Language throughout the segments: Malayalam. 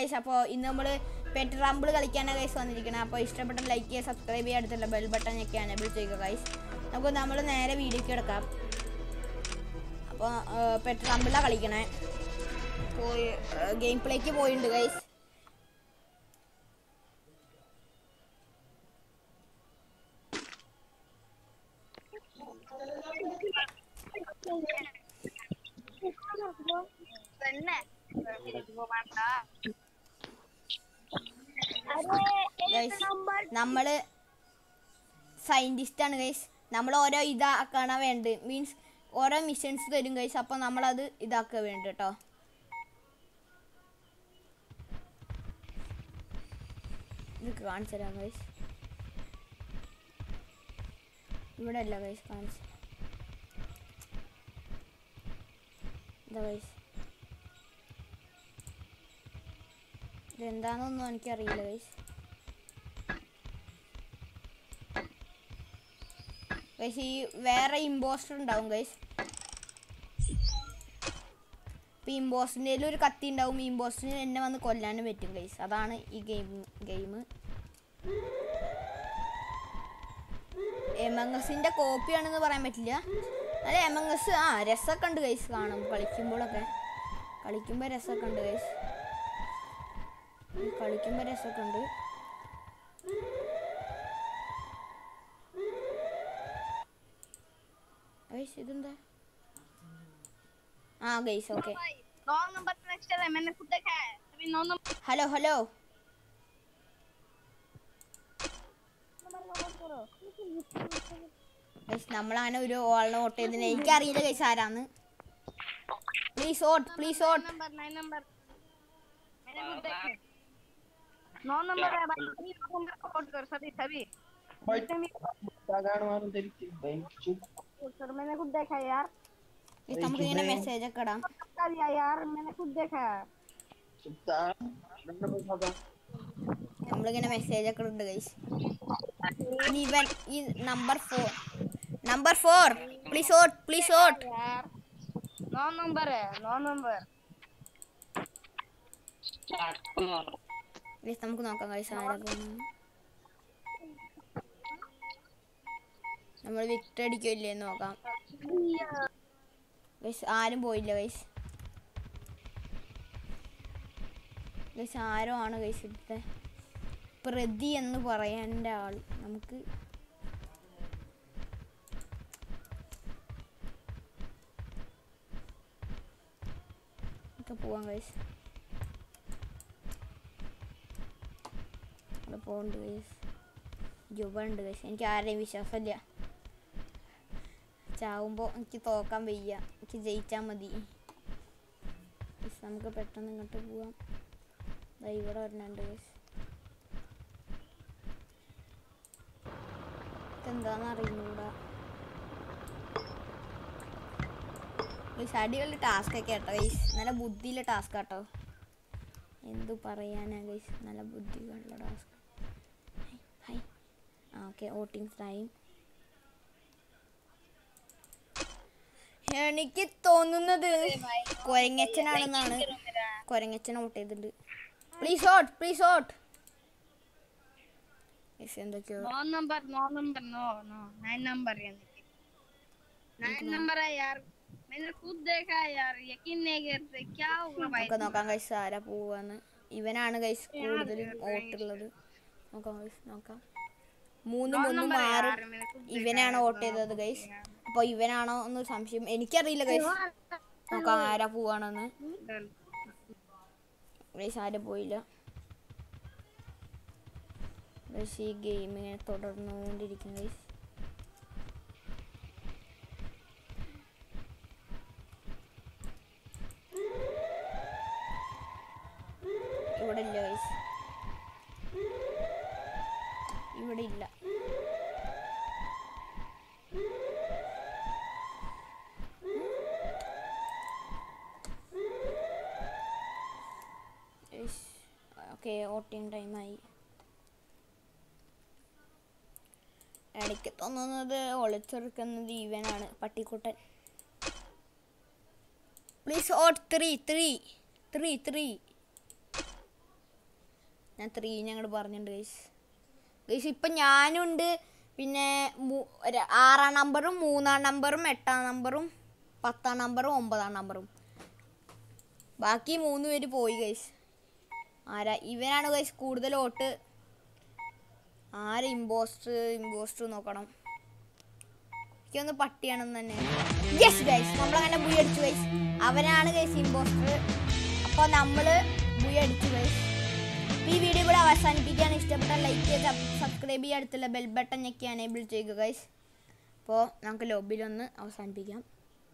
ഗൈസ് അപ്പോൾ ഇന്ന് നമ്മൾ പെറ്റ് റംബിൾ കളിക്കാനാണ് ഗൈസ് വന്നിരിക്കുന്നത് അപ്പോൾ ഇഷ്ടപ്പെട്ട ലൈക്ക് ചെയ്യുക സബ്സ്ക്രൈബ് ചെയ്യുക അടുത്തുള്ള ബെൽ ബട്ടൺ ഒക്കെ എനേബിൾ ചെയ്യുക ഗൈസ് നമുക്ക് നമ്മൾ നേരെ വീഡിയോക്ക് എടുക്കാം അപ്പോൾ പെറ്റ് റംബിളാണ് കളിക്കണേ പോയി ഗെയിം പ്ലേക്ക് പോയിട്ടുണ്ട് ഗൈസ് ഗൈസ് നമ്മൾ സയൻറ്റിസ്റ്റ് ആണ് ഗൈസ് നമ്മൾ ഓരോ ഇതാക്കാണ് വേണ്ടത് മീൻസ് ഓരോ മിഷൻസ് തരും ഗൈസ് അപ്പോൾ നമ്മളത് ഇതാക്കുക വേണ്ട കേട്ടോ ഇത് കാണിച്ചു തരാം ഗൈസ് ഇവിടെ അല്ല ഗൈസ് കാണിച്ചു ഇതാ ഗൈസ് ഇതെന്താണെന്നൊന്നും എനിക്കറിയില്ല ഗൈസ് ഗൈസ് ഈ വേറെ ഇമ്പോസ്റ്റർ ഉണ്ടാവും ഗൈസ് ഇപ്പം ഇമ്പോസ്റ്ററിൻ്റെ ഒരു കത്തി ഉണ്ടാവും ഈ ഇമ്പോസ്റ്ററിന് എന്നെ വന്ന് കൊല്ലാനും പറ്റും ഗൈസ് അതാണ് ഈ ഗെയിം ഗെയിം എമംഗസിൻ്റെ കോപ്പിയാണെന്ന് പറയാൻ പറ്റില്ല അല്ല എമംഗസ് ആ രസമൊക്കെ ഉണ്ട് ഗൈസ് കാണും കളിക്കുമ്പോഴൊക്കെ കളിക്കുമ്പോൾ രസമൊക്കെ ഉണ്ട് ഗൈസ് കളിക്കുമ്പോൾ രസമൊക്കെ ഉണ്ട് ഗൈസ് ഇതെന്താ ആ ഗൈസ് ഓക്കെ नौ नंबर पर नेक्स्ट है मैंने खुद देखा है अभी नौ नंबर ഹലോ ഹലോ ഗൈസ് നമ്മളങ്ങനെ ഒരു ഓളിനെ വോട്ട് ചെയ്തതിന് എനിക്കറിയില്ല ഗൈസ് ആരാന്ന് please vote please vote number nine number मैंने खुद देखे नौ नंबर है भाई सभी नौ नंबर को वोट कर सभी सभी जितने भी കാണുവാനും ധരിച്ചു ബെഞ്ചു सर मैंने खुद देखा है यार ഗൈസ് നമുക്ക് ഇങ്ങനെ മെസ്സേജ് ഒക്കെ ഇടാം कर दिया यार मैंने खुद देखा है സുൽത്താൻ രണ്ട് മുഖം നമ്മളിങ്ങനെ മെസ്സേജ് ഒക്കെ ഉണ്ട് ഗൈസ് ഇവൻ ഈ number four number four please vote please vote यार नौ नंबर है नौ नंबर ഗൈസ് നമുക്ക് നോക്കാം ഗൈസ് ആരാ പോകുന്നത് നമ്മൾ വിക്ടർ അടിക്കില്ലേ എന്ന് നോക്കാം ഗൈസ് ആരും പോയില്ല ഗൈസ് ഗൈസ് ആരോ ആണ് ഗൈസ് ഇവിടുത്തെ പ്രതി എന്ന് പറയേണ്ട ആൾ നമുക്ക് ഒക്കെ പോവാം ഗൈസ് അവിടെ പോകണ്ട് ഗൈസ് ജുബ ഉണ്ട് ഗൈസ് എനിക്ക് ആരെയും വിശ്വാസമില്ല ചാവുമ്പോൾ എനിക്ക് തോക്കാൻ വയ്യ എനിക്ക് ജയിച്ചാൽ മതി ഗൈസ് നമുക്ക് പെട്ടെന്ന് ഇങ്ങോട്ട് പോവാം ദാ ഇവിടെ ഒരെണ്ണുണ്ട് ഗൈസ് ഇതെന്താന്ന് അറിഞ്ഞൂടാ ഗൈസ് അടിപൊളി ടാസ്ക് ഒക്കെ കേട്ടോ ഗൈസ് നല്ല ബുദ്ധിയിലെ ടാസ്ക് കേട്ടോ എന്തു പറയാനാ ഗൈസ് നല്ല ബുദ്ധിയുള്ള ടാസ്ക് ഹൈ ആ ഓക്കെ വോട്ടിംഗ് ടൈം എനിക്ക് തോന്നുന്നത് കൊരങ്ങച്ചനാണെന്നാണ് കൊരങ്ങച്ചൻ വോട്ട് ചെയ്തിട്ടുണ്ട് പ്ലീസ് വോട്ട് പ്ലീസ് വോട്ട് എന്തൊക്കെയോ नौ नंबर नौ number no no nine number यानी कि नाइन नंबर है यार मैंने खुद देखा है यार यकीन नहीं करते क्या होगा भाई നമുക്ക് നോക്കാം ഗൈസ് ആരാ പോവാന്ന് ഇവനാണ് ഗൈസ് കൂടുതലും വോട്ടുള്ളത് നോക്കാം ഗൈസ് നോക്കാം മൂന്ന് नौ മൂന്നും नंबर है ആറും यार मैंने खुद ഇവനാണ് വോട്ട് ചെയ്തത് ഗൈസ് അപ്പോൾ ഇവനാണോ എന്ന് സംശയം എനിക്കറിയില്ല ഗൈസ് നോക്കാം ആരാ പോവാണെന്ന് देखा ഗൈസ് ആരും പോയില്ല ഗൈസ് ഈ ഗെയിം ഇങ്ങനെ തുടർന്നുകൊണ്ടിരിക്കും ഗൈസ് ഇവിടെ ഇല്ല ഗൈസ് ഇവിടെ ഇല്ല ഓക്കെ വോട്ടിംഗ് ടൈമായി ഇടയ്ക്ക് തോന്നുന്നത് ഒളിച്ചെടുക്കുന്നത് ഇവനാണ് പട്ടിക്കുട്ടൻ please vote three three three three ഞാൻ ത്രീ ഞങ്ങോട്ട് പറഞ്ഞിട്ടുണ്ട് ഗൈസ് ഗൈസ് ഇപ്പം ഞാനുണ്ട് പിന്നെ മൂ- ഒരു ആറാം നമ്പറും മൂന്നാം നമ്പറും എട്ടാം നമ്പറും പത്താം നമ്പറും ഒമ്പതാം നമ്പറും ബാക്കി മൂന്ന് പേര് പോയി ഗൈസ് ആരാ ഇവനാണ് ഗൈസ് കൂടുതൽ വോട്ട് ആര് ഇമ്പോസ്റ്റർ ഇമ്പോസ്റ്റർ നോക്കണം എനിക്കൊന്ന് പട്ടിയാണെന്ന് തന്നെ യെസ് ഗൈസ് നമ്മളങ്ങനെ ബുയി അടിച്ചു ഗൈസ് അവനാണ് ഗൈസ് ഇമ്പോസ്റ്റർ അപ്പോൾ നമ്മൾ ബുയി അടിച്ചു ഗൈസ് ഈ വീഡിയോ കൂടെ അവസാനിപ്പിക്കാൻ ഇഷ്ടപ്പെട്ട ലൈക്ക് ചെയ്ത് സബ്സ്ക്രൈബ് ചെയ്യുക അടുത്തുള്ള ബെൽ ബട്ടൺ ഞെക്കി എനേബിൾ ചെയ്യുക ഗൈസ് അപ്പോൾ നമുക്ക് ലോബിലൊന്ന് അവസാനിപ്പിക്കാം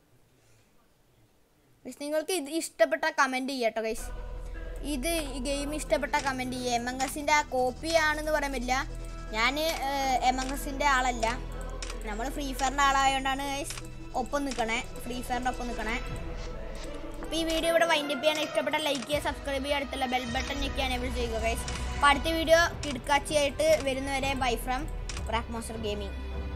ഗൈസ് നിങ്ങൾക്ക് ഇത് ഇഷ്ടപ്പെട്ട കമൻറ്റ് ചെയ്യട്ടോ ഗൈസ് ഇത് ഈ ഗെയിം ഇഷ്ടപ്പെട്ട കമൻറ്റ് ചെയ്യുക എം എം എസിൻ്റെ ആ കോപ്പി ആണെന്ന് പറയാൻ പറ്റില്ല ഞാൻ എം എം എസിൻ്റെ ആളല്ല നമ്മൾ ഫ്രീ ഫയറിൻ്റെ ആളായതുകൊണ്ടാണ് ഗൈസ് ഒപ്പം നിൽക്കണേ ഫ്രീ ഫയറിൻ്റെ ഒപ്പം നിൽക്കണേ അപ്പോൾ ഈ വീഡിയോ ഇവിടെ വൈൻഡപ്പ് ചെയ്യാൻ ഇഷ്ടപ്പെട്ട ലൈക്ക് ചെയ്യുക സബ്സ്ക്രൈബ് ചെയ്യുക അടുത്തുള്ള ബെൽ ബട്ടൺ ഞെക്കി എനേബിൾ ചെയ്യുക ഗൈസ് അപ്പോൾ അടുത്ത വീഡിയോ കിടക്കാച്ചിയായിട്ട് വരുന്നവരെ bye from rack master gaming